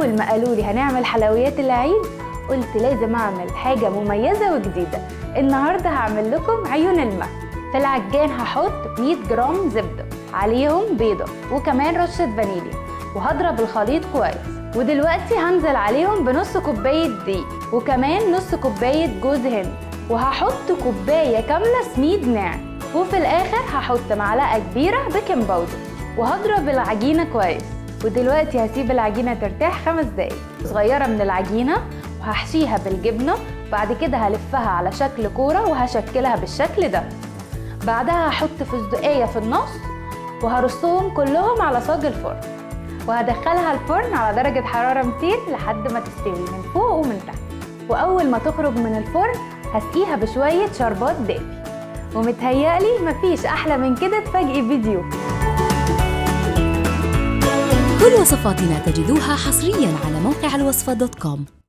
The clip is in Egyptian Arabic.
واول ما قالوا لي هنعمل حلويات العيد قلت لازم اعمل حاجه مميزه وجديده النهارده هعمل لكم عيون الماء في العجان هحط 100 جرام زبده عليهم بيضه وكمان رشه فانيليا وهضرب الخليط كويس ودلوقتي هنزل عليهم بنص كوبايه دقيق وكمان نص كوبايه جوز هند وهحط كوبايه كامله سميد ناعم وفي الاخر هحط معلقه كبيره بيكنج باودر وهضرب العجينه كويس ودلوقتي هسيب العجينه ترتاح خمس دقايق صغيره من العجينه وهحشيها بالجبنه بعد كده هلفها على شكل كوره وهشكلها بالشكل ده بعدها هحط فستقية في النص وهرصهم كلهم على صاج الفرن وهدخلها الفرن على درجة حرارة 200 لحد ما تستوي من فوق ومن تحت وأول ما تخرج من الفرن هسقيها بشوية شربات دافي ومتهيألي مفيش أحلى من كده تفاجئي فيديو كل وصفاتنا تجدوها حصريا على موقع الوصفة دوت كوم